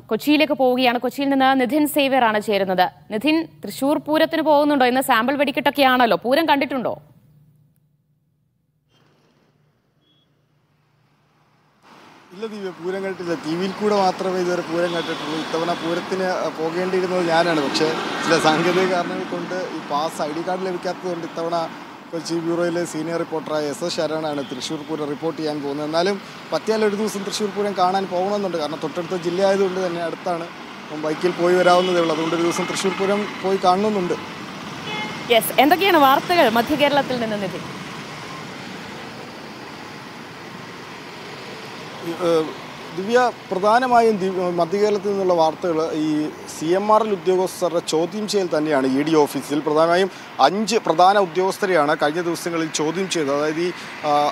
കൊച്ചിയിലേക്ക് പോവുകയാണ് കൊച്ചിയിൽ നിന്ന് നിധിൻ സേവ്യർ ആണ് ചേരുന്നത് നിധിൻ തൃശൂർ പൂരത്തിന് പോകുന്നുണ്ടോ ഇന്ന് സാമ്പിൾ വെടിക്കെട്ടൊക്കെയാണല്ലോ പൂരം കണ്ടിട്ടുണ്ടോ ഇല്ല ദിവ്യ പൂരം കണ്ടിട്ടില്ല ടി വിയിൽ കൂടെ മാത്രമേ ഇതുവരെ പൂരം കണ്ടിട്ടുള്ളൂ ഇത്തവണ പൂരത്തിന് പോകേണ്ടിയിരുന്നത് ഞാനാണ് പക്ഷേ ചില സാങ്കേതിക കാരണങ്ങൾ കൊണ്ട് ഈ പാസ് ഐ ഡി കാർഡ് ലഭിക്കാത്തത് കൊണ്ട് ഇത്തവണ കൊച്ചി ബ്യൂറോയിലെ സീനിയർ റിപ്പോർട്ടറായ എസ് എസ് ശരണാണ് തൃശ്ശൂർ പൂരം റിപ്പോർട്ട് ചെയ്യാൻ പോകുന്നത് എന്നാലും പറ്റിയാൽ ഒരു ദിവസം തൃശ്ശൂർ പൂരം കാണാൻ പോകണമെന്നുണ്ട് കാരണം തൊട്ടടുത്ത ജില്ല ആയതുകൊണ്ട് തന്നെ അടുത്താണ് അപ്പം ബൈക്കിൽ പോയി വരാവുന്നതേ ഉള്ളൂ അതുകൊണ്ട് ഒരു ദിവസം തൃശ്ശൂർ പൂരം പോയി കാണണമെന്നുണ്ട് യെസ് എന്തൊക്കെയാണ് വാർത്തകൾ മധ്യ കേരളത്തിൽ നിന്ന് നിധിൻ ഏഹ് ദിവ്യ പ്രധാനമായും ദിവ്യ മധ്യകേരളത്തിൽ നിന്നുള്ള വാർത്തകൾ ഈ സി എം ആർ എൽ ഉദ്യോഗസ്ഥരുടെ ചോദ്യം ചെയ്യൽ തന്നെയാണ് ഇ ഡി ഓഫീസിൽ പ്രധാനമായും അഞ്ച് പ്രധാന ഉദ്യോഗസ്ഥരെയാണ് കഴിഞ്ഞ ദിവസങ്ങളിൽ ചോദ്യം ചെയ്തത് അതായത് ഈ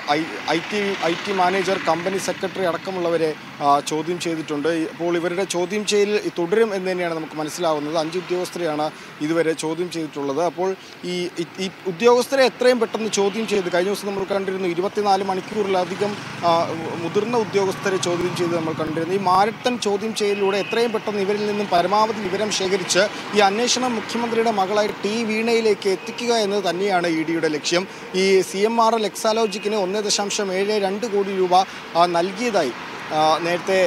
I T I T manager company secretary അടക്കമുള്ളവരെ ആ, ചോദ്യം ചെയ്തിട്ടുണ്ട് ഈ- അപ്പോൾ ഇവരുടെ ചോദ്യം ചെയ്യൽ തുടരും എന്ന് തന്നെയാണ് നമുക്ക് മനസ്സിലാവുന്നത് അഞ്ച് ഉദ്യോഗസ്ഥരെയാണ് ഇതുവരെ ചോദ്യം ചെയ്തിട്ടുള്ളത് അപ്പോൾ ഈ ഈ- ഈ ഉദ്യോഗസ്ഥരെ എത്രയും പെട്ടെന്ന് ചോദ്യം ചെയ്ത് കഴിഞ്ഞ ദിവസം നമ്മൾ കണ്ടിരുന്നു ഇരുപത്തിനാല് മണിക്കൂറിലധികം ആ, മുതിർന്ന ഉദ്യോഗസ്ഥരെ ചോദ്യം ചെയ്ത് നമ്മൾ കണ്ടിരുന്നു ഈ മാരത്തൺ ചോദ്യം ചെയ്യലിലൂടെ എത്രയും പെട്ടെന്ന് ഇവരിൽ നിന്നും പരമാവധി വിവരം ശേഖരിച്ച് ഈ അന്വേഷണം മുഖ്യമന്ത്രിയുടെ മകളായ ടി വീണയിലേക്ക് എത്തിക്കുക എന്നത് തന്നെയാണ് ഇ ഡിയുടെ ലക്ഷ്യം ഈ സി എം ആർ എൽ എക്സാലോജിക്കിന് ഒന്ന് ദശാംശം ഏഴ് രണ്ട് കോടി രൂപ ആ, നൽകിയതായി ആ, നേരത്തെ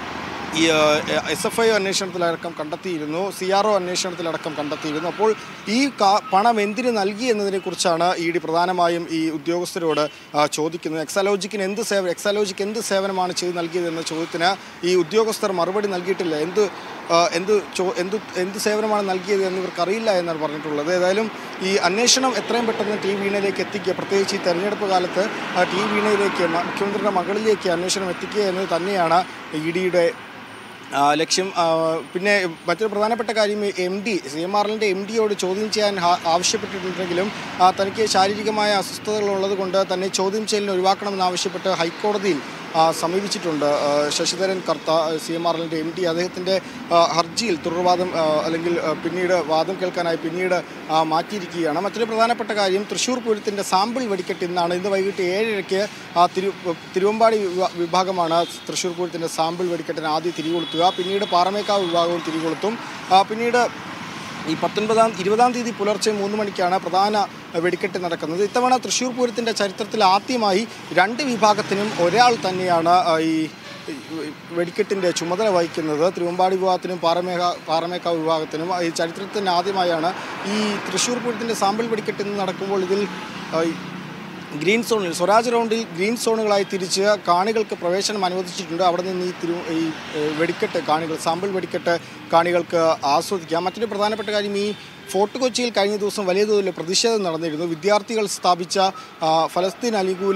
ഈ എസ് എഫ് ഐ അന്വേഷണത്തിലടക്കം കണ്ടെത്തിയിരുന്നു സി ആർ ഒ അന്വേഷണത്തിലടക്കം കണ്ടെത്തിയിരുന്നു അപ്പോൾ ഈ കാ- പണം എന്തിന് നൽകി എന്നതിനെക്കുറിച്ചാണ് ഇ ഡി പ്രധാനമായും ഈ ഉദ്യോഗസ്ഥരോട് ആ, ചോദിക്കുന്നത് എക്സാലോജിക്കിന് എന്ത് സേവ എക്സാലോജിക്ക് എന്ത് സേവനമാണ് ചെയ്ത് നൽകിയതെന്ന ചോദ്യത്തിന് ഈ ഉദ്യോഗസ്ഥർ മറുപടി നൽകിയിട്ടില്ല എന്ത് ആ, എന്ത് ചോ എന്ത് എന്ത് സേവനമാണ് നൽകിയത് എന്ന് ഇവർക്കറിയില്ല എന്നാണ് പറഞ്ഞിട്ടുള്ളത് ഏതായാലും ഈ അന്വേഷണം എത്രയും പെട്ടെന്ന് ടി വീണയിലേക്ക് എത്തിക്കുക പ്രത്യേകിച്ച് ഈ തെരഞ്ഞെടുപ്പ് കാലത്ത് ആ ടി വീണയിലേക്ക് മ- മുഖ്യമന്ത്രിയുടെ മകളിലേക്ക് അന്വേഷണം എത്തിക്കുക എന്നത് തന്നെയാണ് ഇ ഡിയുടെ ആ, ലക്ഷ്യം ആ, പിന്നെ മറ്റൊരു പ്രധാനപ്പെട്ട കാര്യം M D C M R എല്ലിൻ്റെ എം ഡിയോട് ചോദ്യം ചെയ്യാൻ ആ- ആവശ്യപ്പെട്ടിട്ടുണ്ടെങ്കിലും ആ, തനിക്ക് ശാരീരികമായ അസ്വസ്ഥതകൾ ഉള്ളത് കൊണ്ട് തന്നെ ചോദ്യം ചെയ്യലിന് ഒഴിവാക്കണമെന്നാവശ്യപ്പെട്ട് ഹൈക്കോടതിയിൽ ആ, സമീപിച്ചിട്ടുണ്ട് ആ, Sasidharan Kartha C M R എല്ലിൻ്റെ എം ഡി അദ്ദേഹത്തിൻ്റെ ആ, ഹർജിയിൽ തുടർവാദം ആ, അല്ലെങ്കിൽ ആ, പിന്നീട് വാദം കേൾക്കാനായി പിന്നീട് ആ, മാറ്റിയിരിക്കുകയാണ് മറ്റൊരു പ്രധാനപ്പെട്ട കാര്യം തൃശ്ശൂർ പൂരത്തിൻ്റെ സാമ്പിൾ വെടിക്കെട്ട് ഇന്നാണ് ഇന്ന് വൈകിട്ട് ഏഴരയ്ക്ക് ആ തിരു തിരുവമ്പാടി വിഭാ- വിഭാഗമാണ് തൃശ്ശൂർ പൂരത്തിൻ്റെ സാമ്പിൾ വെടിക്കെട്ടിന് ആദ്യം തിരികൊളുത്തുക പിന്നീട് പാറമേക്കാവ് വിഭാഗവും തിരികൊളുത്തും ആ, പിന്നീട് ഈ പത്തൊൻപതാം ഇരുപതാം തീയതി പുലർച്ചെ മൂന്ന് മണിക്കാണ് പ്രധാന വെടിക്കെട്ട് നടക്കുന്നത് ഇത്തവണ തൃശ്ശൂർ പൂരത്തിൻ്റെ ചരിത്രത്തിൽ ആദ്യമായി രണ്ട് വിഭാഗത്തിനും ഒരാൾ തന്നെയാണ് ആ, ഈ ഈ വെടിക്കെട്ടിൻ്റെ ചുമതല വഹിക്കുന്നത് തിരുവമ്പാടി വിഭാഗത്തിനും പാറമേക പാറമേക്കാവ് വിഭാഗത്തിനും ഈ ചരിത്രത്തിന് ആദ്യമായാണ് ഈ തൃശ്ശൂർ പൂരത്തിൻ്റെ സാമ്പിൾ വെടിക്കെട്ട് ഇന്ന് നടക്കുമ്പോൾ ഇതിൽ ആ, ഈ ഗ്രീൻ സോണിൽ സ്വരാജ് റൗണ്ടിൽ ഗ്രീൻ സോണുകളായി തിരിച്ച് കാണികൾക്ക് പ്രവേശനം അനുവദിച്ചിട്ടുണ്ട് അവിടെ നിന്ന് ഈ തിരു ഈ ഏഹ്, വെടിക്കെട്ട് കാണികൾ സാമ്പിൾ വെടിക്കെട്ട് കാണികൾക്ക് ആസ്വദിക്കാം മറ്റൊരു പ്രധാനപ്പെട്ട കാര്യം ഈ ഫോർട്ട് കൊച്ചിയിൽ കഴിഞ്ഞ ദിവസം വലിയ തോതിൽ പ്രതിഷേധം നടന്നിരുന്നു വിദ്യാർത്ഥികൾ സ്ഥാപിച്ച ആ, ഫലസ്തീൻ അനുകൂല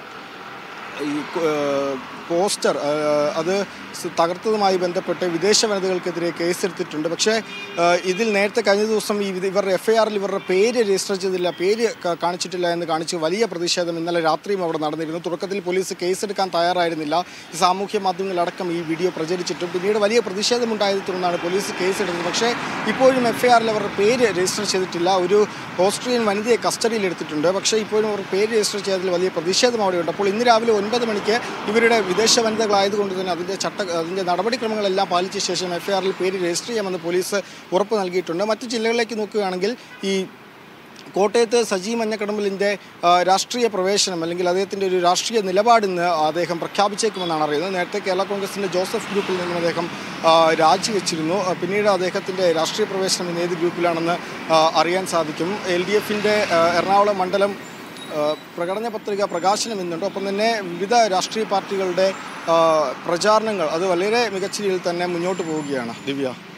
ഈ ഏഹ്, പോസ്റ്റർ ഏഹ്, അത് സ് തകർത്തതുമായി ബന്ധപ്പെട്ട് വിദേശ വനിതകൾക്കെതിരെ കേസെടുത്തിട്ടുണ്ട് പക്ഷേ ഏഹ്, ഇതിൽ നേരത്തെ കഴിഞ്ഞ ദിവസം ഈ ഇത് ഇവരുടെ എഫ് ഐ ആറിൽ ഇവരുടെ പേര് രജിസ്റ്റർ ചെയ്തില്ല പേര് ക- കാണിച്ചിട്ടില്ല എന്ന് കാണിച്ച് വലിയ പ്രതിഷേധം ഇന്നലെ രാത്രിയും അവിടെ നടന്നിരുന്നു തുടക്കത്തിൽ പോലീസ് കേസെടുക്കാൻ തയ്യാറായിരുന്നില്ല ഈ സാമൂഹ്യ മാധ്യമങ്ങളടക്കം ഈ വീഡിയോ പ്രചരിച്ചിട്ടും പിന്നീട് വലിയ പ്രതിഷേധമുണ്ടായതിനെ തുടർന്നാണ് പോലീസ് കേസെടുത്തത് പക്ഷേ ഇപ്പോഴും എഫ് ഐ ആറിൽ അവരുടെ പേര് രജിസ്റ്റർ ചെയ്തിട്ടില്ല ഒരു ഓസ്ട്രിയൻ വനിതയെ കസ്റ്റഡിയിൽ എടുത്തിട്ടുണ്ട് പക്ഷേ ഇപ്പോഴും അവർ പേര് രജിസ്റ്റർ ചെയ്തതിൽ വലിയ പ്രതിഷേധം അവിടെയുണ്ട് അപ്പോൾ ഇന്ന് രാവിലെ ഒൻപത് മണിക്ക് ഇവരുടെ വിദേശ വനിതകളായതുകൊണ്ട് തന്നെ അതിൻ്റെ ചട്ട അതിൻ്റെ നടപടിക്രമങ്ങളെല്ലാം പാലിച്ച ശേഷം എഫ് ഐ ആറിൽ പേര് രജിസ്റ്റർ ചെയ്യാമെന്ന് പോലീസ് ഉറപ്പ് നൽകിയിട്ടുണ്ട് മറ്റ് ജില്ലകളിലേക്ക് നോക്കുകയാണെങ്കിൽ ഈ കോട്ടയത്ത് സജി മഞ്ഞക്കടമ്പലിൻ്റെ ആ, രാഷ്ട്രീയ പ്രവേശനം അല്ലെങ്കിൽ അദ്ദേഹത്തിൻ്റെ ഒരു രാഷ്ട്രീയ നിലപാട് ഇന്ന് അദ്ദേഹം പ്രഖ്യാപിച്ചേക്കുമെന്നാണ് അറിയുന്നത് നേരത്തെ കേരള കോൺഗ്രസിൻ്റെ ജോസഫ് ഗ്രൂപ്പിൽ നിന്നും അദ്ദേഹം ആ, രാജിവെച്ചിരുന്നു ആ, പിന്നീട് അദ്ദേഹത്തിൻ്റെ രാഷ്ട്രീയ പ്രവേശനം ഇന്ന് ഏത് ഗ്രൂപ്പിലാണെന്ന് ആ, അറിയാൻ സാധിക്കും എൽ ഡി എഫിൻ്റെ എറണാകുളം മണ്ഡലം ആ, പ്രകടന പത്രിക പ്രകാശനം ഇന്നുണ്ട് ഒപ്പം തന്നെ വിവിധ രാഷ്ട്രീയ പാർട്ടികളുടെ ആ, പ്രചാരണങ്ങൾ അത് വളരെ മികച്ച രീതിയിൽ തന്നെ മുന്നോട്ട് പോവുകയാണ് ദിവ്യ